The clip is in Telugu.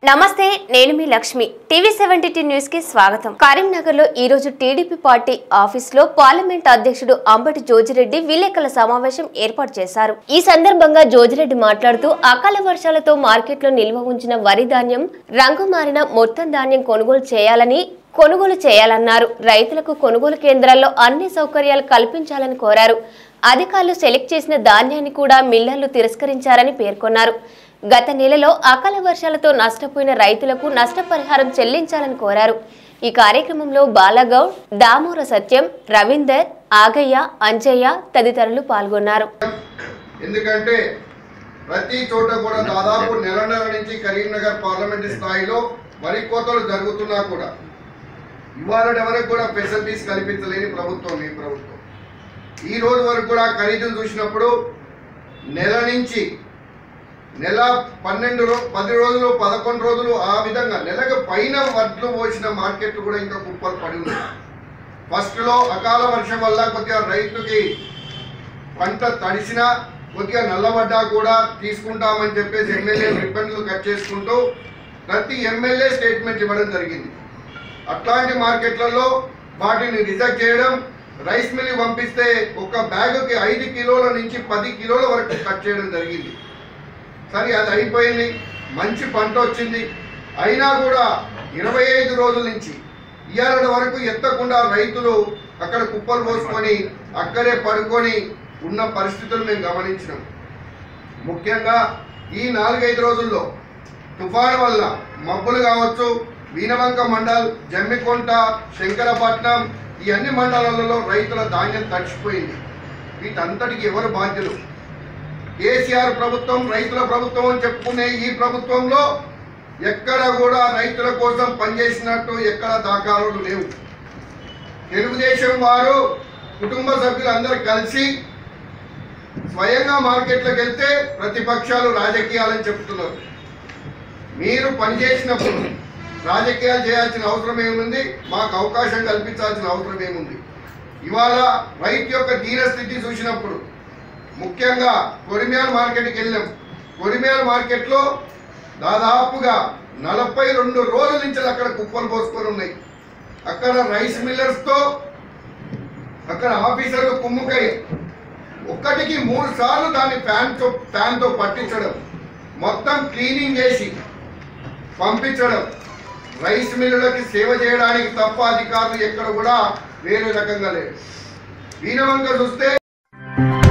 నమస్తే నేను మీ లక్ష్మి టీవీ సెవెంటీ న్యూస్ కి స్వాగతం కరీంనగర్ లో ఈ రోజు టీడీపీ పార్టీ ఆఫీస్ లో పార్లమెంట్ అధ్యక్షుడు అంబటి జోజిరెడ్డి విలేకరుల సమావేశం ఏర్పాటు చేశారు ఈ సందర్భంగా జోజిరెడ్డి మాట్లాడుతూ అకాల వర్షాలతో మార్కెట్లో నిల్వ ఉంచిన వరి ధాన్యం రంగు మారిన మొత్తం ధాన్యం కొనుగోలు చేయాలని కొనుగోలు చేయాలన్నారు రైతులకు కొనుగోలు కేంద్రాల్లో అన్ని సౌకర్యాలు కల్పించాలని కోరారు అధికారులు సెలెక్ట్ చేసిన ధాన్యాన్ని కూడా మిల్లర్లు తిరస్కరించారని పేర్కొన్నారు గత నెలలో అకాల వర్షాలతో నష్టపోయిన రైతులకు నష్టపరిహారం చెల్లించాలని కోరారు ఈ కార్యక్రమంలో బాలగౌడ్ దామోర సత్యం రవీందర్ ఆగయ్య అంజయ్య తదితరులు పాల్గొన్నారు ఎందుకంటే ప్రతి చోట కూడా దాదాపు నెలన్నర నుంచి కరీంనగర్ పార్లమెంట్ స్థాయిలో వరి కోతలు జరుగుతున్నా కూడా ఇవాళ వరకు కూడా ఫెసిలిటీస్ కల్పించలేని ప్రభుత్వం ఈ ప్రభుత్వం ఈ రోజు వరకు కూడా ఖరీదును చూసినప్పుడు నెల నుంచి నెల పన్నెండు రో పది రోజులు పదకొండు రోజులు ఆ విధంగా నెలకు పైన వడ్లు పోసిన మార్కెట్లు కూడా ఇంకా కుప్పలు పడి ఉన్నాయి ఫస్ట్లో అకాల వర్షం వల్ల కొద్దిగా రైతుకి పంట తడిసినా కొద్దిగా నల్లబడ్డా కూడా తీసుకుంటామని చెప్పేసి ఎమ్మెల్యే రిబ్బన్లు కట్ చేసుకుంటూ ప్రతి ఎమ్మెల్యే స్టేట్మెంట్ ఇవ్వడం జరిగింది అట్లాంటి మార్కెట్లలో వాటిని రిజెక్ట్ చేయడం రైస్ మిల్ పంపిస్తే ఒక బ్యాగుకి ఐదు కిలోల నుంచి పది కిలోల వరకు కట్ చేయడం జరిగింది సరే అది అయిపోయింది మంచి పంట వచ్చింది అయినా కూడా ఇరవై ఐదు రోజుల నుంచి ఇవాళ వరకు ఎత్తకుండా రైతులు అక్కడ కుప్పలు పోసుకొని అక్కడే పడుకొని ఉన్న పరిస్థితులు మేము గమనించినాం ముఖ్యంగా ఈ నాలుగైదు రోజుల్లో తుఫాను వల్ల మబ్బులు కావచ్చు వీనవంక మండల్ జమ్మికొంట శంకరపట్నం ఈ అన్ని మండలాలలో రైతుల ధాన్యం తడిచిపోయింది వీటంతటికి ఎవరు బాధ్యులు కేసీఆర్ ప్రభుత్వం రైతుల ప్రభుత్వం అని చెప్పుకునే ఈ ప్రభుత్వంలో ఎక్కడ కూడా రైతుల కోసం పనిచేసినట్టు ఎక్కడ దాఖలాలు లేవు తెలుగుదేశం వారు కుటుంబ సభ్యులందరూ కలిసి స్వయంగా మార్కెట్లోకి వెళ్తే ప్రతిపక్షాలు రాజకీయాలని చెప్తున్నారు మీరు పనిచేసినప్పుడు రాజకీయాలు చేయాల్సిన అవసరం ఏముంది మాకు అవకాశం కల్పించాల్సిన అవసరం ఏముంది ఇవాళ రైతు యొక్క దీనస్థితి చూసినప్పుడు ముఖ్యంగా కొరిమియాల మార్కెట్కి వెళ్ళాం కొరిమియాల మార్కెట్లో దాదాపుగా నలభై రెండు రోజుల నుంచి అక్కడ కుప్పలు పోసుకొని ఉన్నాయి అక్కడ రైస్ మిల్లర్స్తో అక్కడ ఆఫీసర్లు కుమ్ముకై ఒక్కటికి మూడు సార్లు దాన్ని ఫ్యాన్తో ఫ్యాన్తో పట్టించడం మొత్తం క్లీనింగ్ చేసి పంపించడం రైస్ మిల్లులకి సేవ చేయడానికి తప్ప అధికారులు ఎక్కడ కూడా వేరే రకంగా లేదు వీణవంక చూస్తే